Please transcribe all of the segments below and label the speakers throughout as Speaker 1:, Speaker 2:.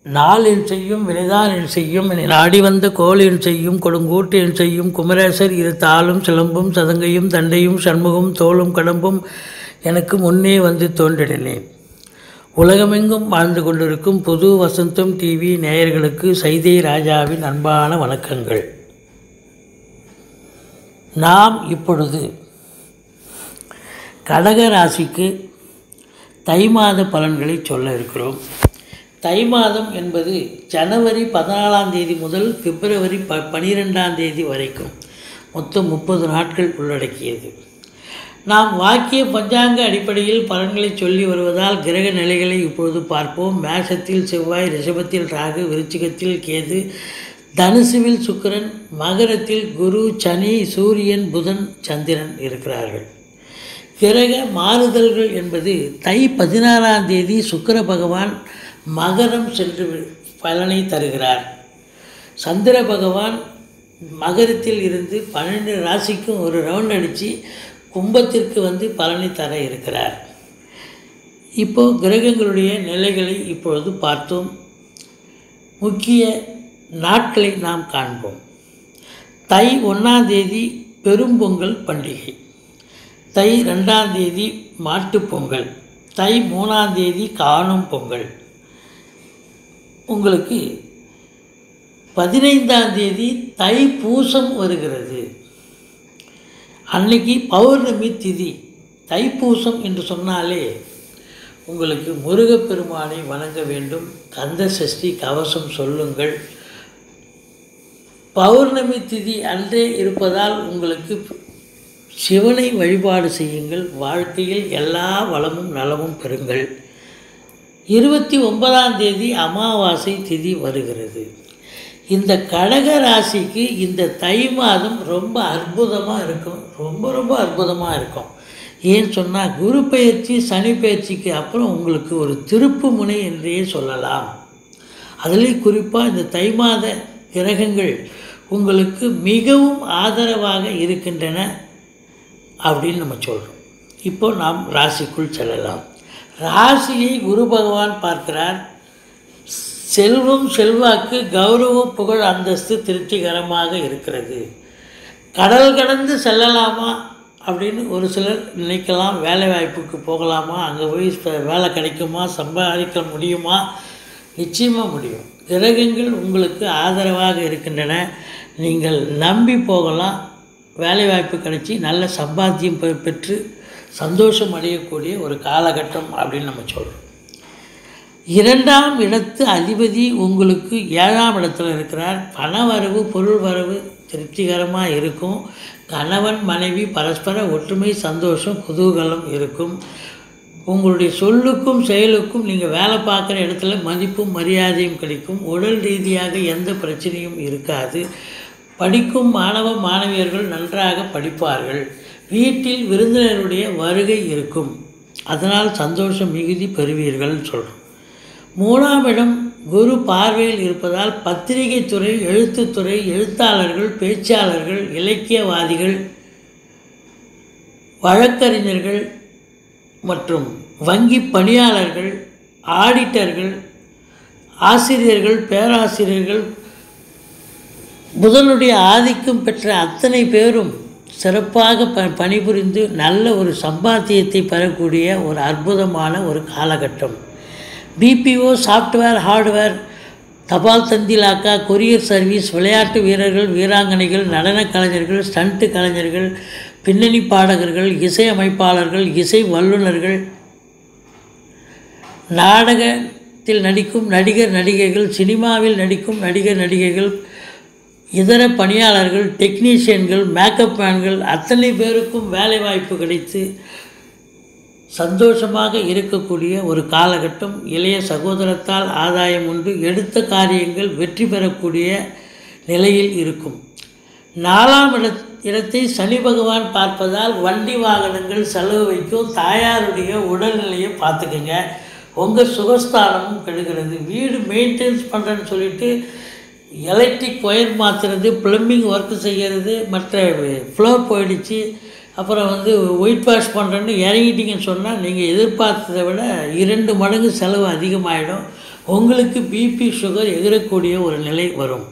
Speaker 1: நாளில் செய்யும் வினைதானில் செய்யும் என நாடி வந்த கோளில் செய்யும் கொடுங்கூட்டில் செய்யும் குமரேசர் இரு தாளும் சிலம்பும் சதங்கையும் தண்டையும் சண்முகம் தோளும் கடம்பும் எனக்கு முன்னே வந்து தோன்றினேன் உலகமெங்கும் வாழ்ந்து கொண்டிருக்கும் புது வசந்தம் டிவி நேயர்களுக்கு சைதை ராஜாவின் அன்பான வணக்கங்கள் நாம் இப்பொழுது கடக ராசிக்கு தை மாத பலன்களை சொல்ல இருக்கிறோம் தை மாதம் என்பது ஜனவரி பதினாலாம் தேதி முதல் பிப்ரவரி ப பனிரெண்டாம் தேதி வரைக்கும் மொத்தம் முப்பது நாட்கள் உள்ளடக்கியது நாம் வாக்கிய பஞ்சாங்க அடிப்படையில் பலன்களை சொல்லி வருவதால் கிரக நிலைகளை இப்பொழுது பார்ப்போம் மேஷத்தில் செவ்வாய் ரிஷபத்தில் ராகு விருச்சிகத்தில் கேது தனுசுவில் சுக்கிரன் மகரத்தில் குரு சனி சூரியன் புதன் சந்திரன் இருக்கிறார்கள் கிரக மாறுதல்கள் என்பது தை பதினாறாம் தேதி சுக்கிர பகவான் மகரம் சென்று பலனை தருகிறார் சந்திர பகவான் மகரத்தில் இருந்து பன்னெண்டு ராசிக்கும் ஒரு ரவுண்ட் அடித்து கும்பத்திற்கு வந்து பலனை தர இருக்கிறார் இப்போ கிரகங்களுடைய நிலைகளை இப்பொழுது பார்த்தோம் முக்கிய நாட்களை நாம் காண்போம் தை ஒன்றாம் தேதி பெரும்பொங்கல் பண்டிகை தை ரெண்டாம் தேதி மாட்டுப் பொங்கல் தை மூணாம் தேதி காணும் பொங்கல் உங்களுக்கு பதினைந்தாம் தேதி தை பூசம் வருகிறது அன்னைக்கு பௌர்ணமி திதி தைப்பூசம் என்று சொன்னாலே உங்களுக்கு முருகப்பெருமானை வணங்க வேண்டும் கந்த சஷ்டி கவசம் சொல்லுங்கள் பௌர்ணமி திதி அன்றே இருப்பதால் உங்களுக்கு சிவனை வழிபாடு செய்யுங்கள் வாழ்க்கையில் எல்லா வளமும் நலமும் பெறுங்கள் இருபத்தி ஒன்பதாம் தேதி அமாவாசை திதி வருகிறது இந்த கடக ராசிக்கு இந்த தை மாதம் ரொம்ப அற்புதமாக இருக்கும் ரொம்ப ரொம்ப அற்புதமாக இருக்கும் ஏன்னு சொன்னால் குரு பயிற்சி சனி பயிற்சிக்கு அப்புறம் உங்களுக்கு ஒரு திருப்பு முனை என்றே சொல்லலாம் அதுலேயும் குறிப்பாக இந்த தை மாத கிரகங்கள் உங்களுக்கு மிகவும் ஆதரவாக இருக்கின்றன அப்படின்னு நம்ம சொல்கிறோம் இப்போ நாம் ராசிக்குள் செல்லலாம் ராசியை குரு பகவான் பார்க்கிறார் செல்வம் செல்வாக்கு கௌரவம் புகழ் அந்தஸ்து திருப்திகரமாக இருக்கிறது கடல் கடந்து செல்லலாமா அப்படின்னு ஒரு சிலர் நினைக்கலாம் வேலை வாய்ப்புக்கு போகலாமா அங்கே போய் ச- வேலை கிடைக்குமா சம்பாதிக்க முடியுமா நிச்சயமாக முடியும் கிரகங்கள் உங்களுக்கு ஆதரவாக இருக்கின்றன நீங்கள் நம்பி போகலாம் வேலை வாய்ப்பு கிடைச்சி நல்ல சம்பாத்தியம் பெ- பெற்று சந்தோஷம் அடையக்கூடிய ஒரு காலகட்டம் அப்படின்னு நம்ம சொல்கிறோம் இரண்டாம் இடத்து அதிபதி உங்களுக்கு ஏழாம் இடத்துல இருக்கிறார் பண வரவு பொருள் வரவு திருப்திகரமாக இருக்கும் கணவன் மனைவி பரஸ்பர ஒற்றுமை சந்தோஷம் குதூகலம் இருக்கும் உங்களுடைய சொல்லுக்கும் செயலுக்கும் நீங்கள் வேலை பார்க்குற இடத்துல மதிப்பும் மரியாதையும் கிடைக்கும் உடல் ரீதியாக எந்த பிரச்சனையும் இருக்காது படிக்கும் மாணவ மாணவியர்கள் நன்றாக படிப்பார்கள் வீட்டில் விருந்தினருடைய வருகை இருக்கும் அதனால் சந்தோஷம் மிகுதி பெறுவீர்கள்னு சொல்கிறோம் மூணாம் இடம் குரு பார்வையில் இருப்பதால் பத்திரிகை துறை எழுத்துத்துறை எழுத்தாளர்கள் பேச்சாளர்கள் இலக்கியவாதிகள் வழக்கறிஞர்கள் மற்றும் வங்கி பணியாளர்கள் ஆடிட்டர்கள் ஆசிரியர்கள் பேராசிரியர்கள் புதனுடைய ஆதிக்கம் பெற்ற அத்தனை பேரும் சிறப்பாக ப பணிபுரிந்து நல்ல ஒரு சம்பாத்தியத்தை பெறக்கூடிய ஒரு அற்புதமான ஒரு காலகட்டம் பிபிஓ சாஃப்ட்வேர் ஹார்ட்வேர் தபால் தந்திலாக்கா கொரியர் சர்வீஸ் விளையாட்டு வீரர்கள் வீராங்கனைகள் நடனக் கலைஞர்கள் ஸ்டண்ட் கலைஞர்கள் பின்னணி பாடகர்கள் இசை அமைப்பாளர்கள் இசை வல்லுநர்கள் நாடகத்தில் நடிக்கும் நடிகர் நடிகைகள் சினிமாவில் நடிக்கும் நடிகர் நடிகைகள் இதர பணியாளர்கள் டெக்னீஷியன்கள் மேக்கப் மேன்கள் அத்தனை பேருக்கும் வேலை வாய்ப்பு கிடைத்து சந்தோஷமாக இருக்கக்கூடிய ஒரு காலகட்டம் இளைய சகோதரத்தால் ஆதாயம் உண்டு எடுத்த காரியங்கள் வெற்றி பெறக்கூடிய நிலையில் இருக்கும் நாலாம் இட இடத்தை சனி பகவான் பார்ப்பதால் வண்டி வாகனங்கள் செலவு வைக்கும் தாயாருடைய உடல்நிலையை பார்த்துக்கங்க உங்கள் சுகஸ்தானமும் கெடுகிறது வீடு மெயின்டெனன்ஸ் பண்ணுறேன்னு சொல்லிட்டு எலக்ட்ரிக் ஒயர் மாற்றுறது ப்ளம்பிங் ஒர்க்கு செய்கிறது மற்ற ஃப்ளோர் போயிடுச்சு அப்புறம் வந்து ஒயிட் வாஷ் பண்ணுறேன்னு இறங்கிட்டீங்கன்னு சொன்னால் நீங்கள் எதிர்பார்த்ததை விட இரண்டு மடங்கு செலவு அதிகமாகிடும் உங்களுக்கு பிபி சுகர் எகிரக்கூடிய ஒரு நிலை வரும்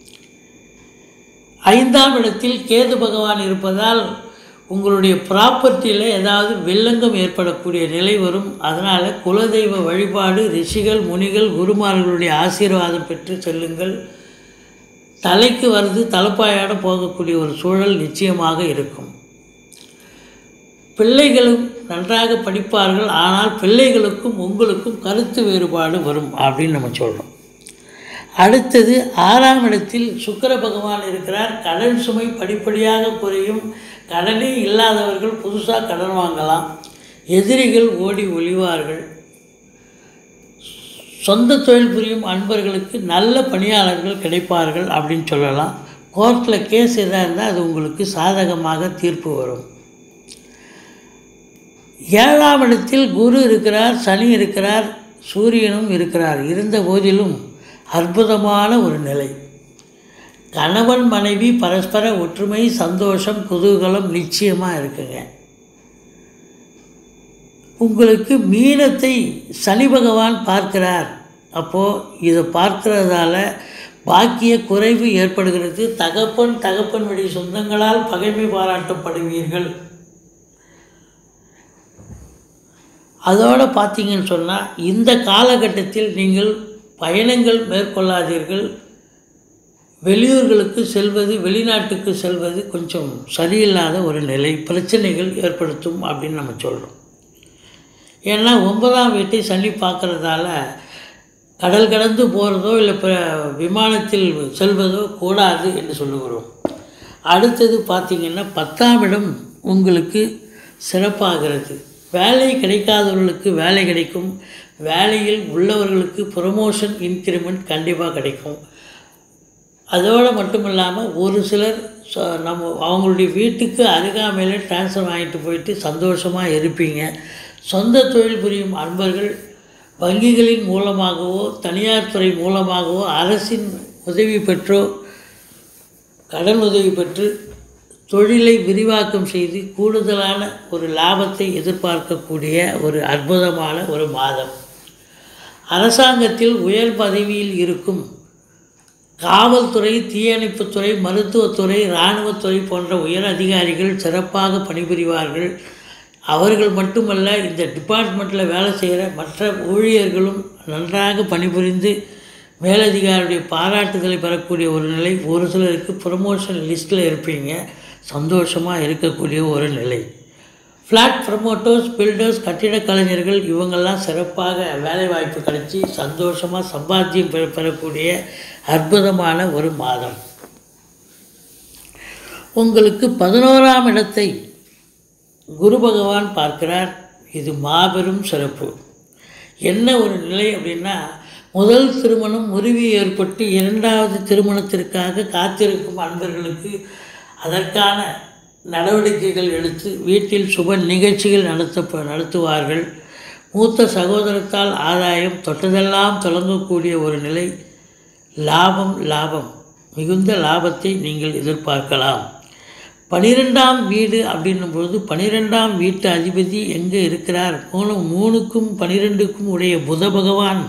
Speaker 1: ஐந்தாம் இடத்தில் கேது பகவான் இருப்பதால் உங்களுடைய ப்ராப்பர்ட்டியில் ஏதாவது வில்லங்கம் ஏற்படக்கூடிய நிலை வரும் அதனால் குலதெய்வ வழிபாடு ரிஷிகள் முனிகள் குருமார்களுடைய ஆசீர்வாதம் பெற்று செல்லுங்கள் தலைக்கு வருது தலைப்பாயோட போகக்கூடிய ஒரு சூழல் நிச்சயமாக இருக்கும் பிள்ளைகளும் நன்றாக படிப்பார்கள் ஆனால் பிள்ளைகளுக்கும் உங்களுக்கும் கருத்து வேறுபாடு வரும் அப்படின்னு நம்ம சொல்கிறோம் அடுத்தது ஆறாம் இடத்தில் சுக்கிர பகவான் இருக்கிறார் கடன் சுமை படிப்படியாக குறையும் கடனே இல்லாதவர்கள் புதுசாக கடன் வாங்கலாம் எதிரிகள் ஓடி ஒளிவார்கள் சொந்த தொழில் புரியும் அன்பர்களுக்கு நல்ல பணியாளர்கள் கிடைப்பார்கள் அப்படின்னு சொல்லலாம் கோர்ட்டில் கேஸ் எதாக இருந்தால் அது உங்களுக்கு சாதகமாக தீர்ப்பு வரும் ஏழாம் இடத்தில் குரு இருக்கிறார் சனி இருக்கிறார் சூரியனும் இருக்கிறார் இருந்த போதிலும் அற்புதமான ஒரு நிலை கணவன் மனைவி பரஸ்பர ஒற்றுமை சந்தோஷம் குதூகலம் நிச்சயமாக இருக்குங்க உங்களுக்கு மீனத்தை சனி பகவான் பார்க்கிறார் அப்போது இதை பார்க்கிறதால பாக்கிய குறைவு ஏற்படுகிறது தகப்பன் தகப்பன் வழி சொந்தங்களால் பகைமை பாராட்டப்படுவீர்கள் அதோடு பார்த்தீங்கன்னு சொன்னால் இந்த காலகட்டத்தில் நீங்கள் பயணங்கள் மேற்கொள்ளாதீர்கள் வெளியூர்களுக்கு செல்வது வெளிநாட்டுக்கு செல்வது கொஞ்சம் சரியில்லாத ஒரு நிலை பிரச்சனைகள் ஏற்படுத்தும் அப்படின்னு நம்ம சொல்கிறோம் ஏன்னா ஒன்பதாம் வீட்டை சனி பார்க்குறதால கடல் கடந்து போகிறதோ இல்லை பிற விமானத்தில் செல்வதோ கூடாது என்று சொல்லுகிறோம் அடுத்தது பார்த்திங்கன்னா பத்தாம் இடம் உங்களுக்கு சிறப்பாகிறது வேலை கிடைக்காதவர்களுக்கு வேலை கிடைக்கும் வேலையில் உள்ளவர்களுக்கு ப்ரொமோஷன் இன்க்ரிமெண்ட் கண்டிப்பாக கிடைக்கும் அதோடு மட்டும் இல்லாமல் ஒரு சிலர் சொ- நம்ம அவங்களுடைய வீட்டுக்கு அருகாமையில் ட்ரான்ஸ்ஃபர் வாங்கிட்டு போயிட்டு சந்தோஷமாக இருப்பீங்க சொந்த தொழில் புரியும் அன்பர்கள் வங்கிகளின் மூலமாகவோ தனியார் துறை மூலமாகவோ அரசின் உதவி பெற்றோ கடன் உதவி பெற்று தொழிலை விரிவாக்கம் செய்து கூடுதலான ஒரு லாபத்தை எதிர்பார்க்கக்கூடிய ஒரு அற்புதமான ஒரு மாதம் அரசாங்கத்தில் உயர் பதவியில் இருக்கும் காவல்துறை தீயணைப்புத்துறை மருத்துவத்துறை இராணுவத்துறை போன்ற உயர் அதிகாரிகள் சிறப்பாக பணிபுரிவார்கள் அவர்கள் மட்டுமல்ல இந்த டிபார்ட்மெண்ட்டில் வேலை செய்கிற மற்ற ஊழியர்களும் நன்றாக பணிபுரிந்து மேலதிகாரியுடைய பாராட்டுதலை பெறக்கூடிய ஒரு நிலை ஒரு சிலருக்கு ப்ரமோஷன் லிஸ்ட்டில் இருப்பீங்க சந்தோஷமாக இருக்கக்கூடிய ஒரு நிலை ஃப்ளாட் ப்ரமோட்டர்ஸ் பில்டர்ஸ் கட்டிடக் கலைஞர்கள் இவங்கெல்லாம் சிறப்பாக வேலைவாய்ப்பு கிடைச்சி சந்தோஷமாக சம்பாத்தியம் பெற பெறக்கூடிய அற்புதமான ஒரு மாதம் உங்களுக்கு பதினோராம் இடத்தை குரு பகவான் பார்க்கிறார் இது மாபெரும் சிறப்பு என்ன ஒரு நிலை அப்படின்னா முதல் திருமணம் முறிவு ஏற்பட்டு இரண்டாவது திருமணத்திற்காக காத்திருக்கும் அன்பர்களுக்கு அதற்கான நடவடிக்கைகள் எடுத்து வீட்டில் சுப நிகழ்ச்சிகள் நடத்த நடத்துவார்கள் மூத்த சகோதரத்தால் ஆதாயம் தொட்டதெல்லாம் தொடங்கக்கூடிய ஒரு நிலை லாபம் லாபம் மிகுந்த லாபத்தை நீங்கள் எதிர்பார்க்கலாம் பனிரெண்டாம் வீடு அப்படின்னும் பொழுது பனிரெண்டாம் வீட்டு அதிபதி எங்கே இருக்கிறார் மூணு மூணுக்கும் பனிரெண்டுக்கும் உடைய புத பகவான்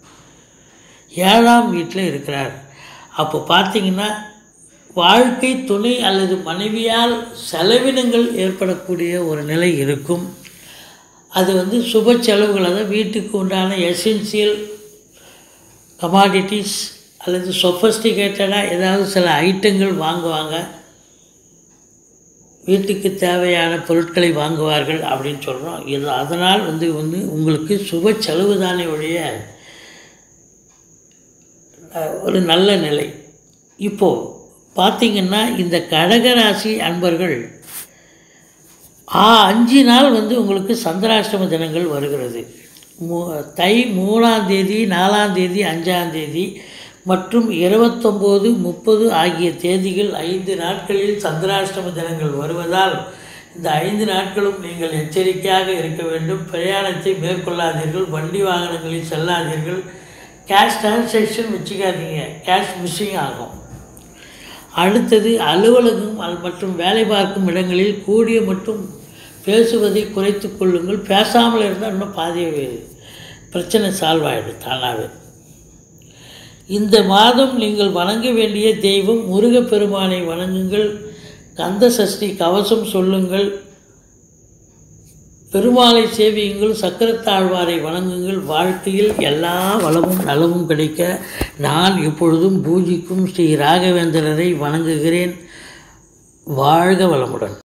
Speaker 1: ஏழாம் வீட்டில் இருக்கிறார் அப்போ பார்த்தீங்கன்னா வாழ்க்கை துணை அல்லது மனைவியால் செலவினங்கள் ஏற்படக்கூடிய ஒரு நிலை இருக்கும் அது வந்து சுப செலவுகள் அதாவது வீட்டுக்கு உண்டான எசென்சியல் கமாடிட்டிஸ் அல்லது சொஃபஸ்டிகேட்டடாக ஏதாவது சில ஐட்டங்கள் வாங்குவாங்க வீட்டுக்கு தேவையான பொருட்களை வாங்குவார்கள் அப்படின்னு சொல்கிறோம் இது அதனால் வந்து வந்து உங்களுக்கு சுப செலவு தானே ஒழிய அஹ், ஒரு நல்ல நிலை இப்போது பார்த்தீங்கன்னா இந்த கடகராசி அன்பர்கள் ஆ அஞ்சு நாள் வந்து உங்களுக்கு சந்திராஷ்டம தினங்கள் வருகிறது மூ தை மூணாம் தேதி நாலாம் தேதி அஞ்சாம் தேதி மற்றும் இருபத்தொம்போது முப்பது ஆகிய தேதிகள் ஐந்து நாட்களில் சந்திராஷ்டம தினங்கள் வருவதால் இந்த ஐந்து நாட்களும் நீங்கள் எச்சரிக்கையாக இருக்க வேண்டும் பிரயாணத்தை மேற்கொள்ளாதீர்கள் வண்டி வாகனங்களில் செல்லாதீர்கள் கேஷ் டிரான்சாக்ஷன் வச்சுக்காதீங்க கேஷ் மிஸ்ஸிங் ஆகும் அடுத்தது அலுவலகம் அல் மற்றும் வேலை பார்க்கும் இடங்களில் கூடிய மட்டும் பேசுவதை குறைத்து கொள்ளுங்கள் பேசாமல் இருந்தால் இன்னும் பாதி பிரச்சனை சால்வ் ஆகிடும் தானாகவே இந்த மாதம் நீங்கள் வணங்க வேண்டிய தெய்வம் முருகப்பெருமானை வணங்குங்கள் கந்த சஷ்டி கவசம் சொல்லுங்கள் பெருமாளை சேவியுங்கள் சக்கரத்தாழ்வாரை வணங்குங்கள் வாழ்க்கையில் எல்லா வளமும் நலமும் கிடைக்க நான் இப்பொழுதும் பூஜிக்கும் ஸ்ரீ ராகவேந்திரரை வணங்குகிறேன் வாழ்க வளமுடன்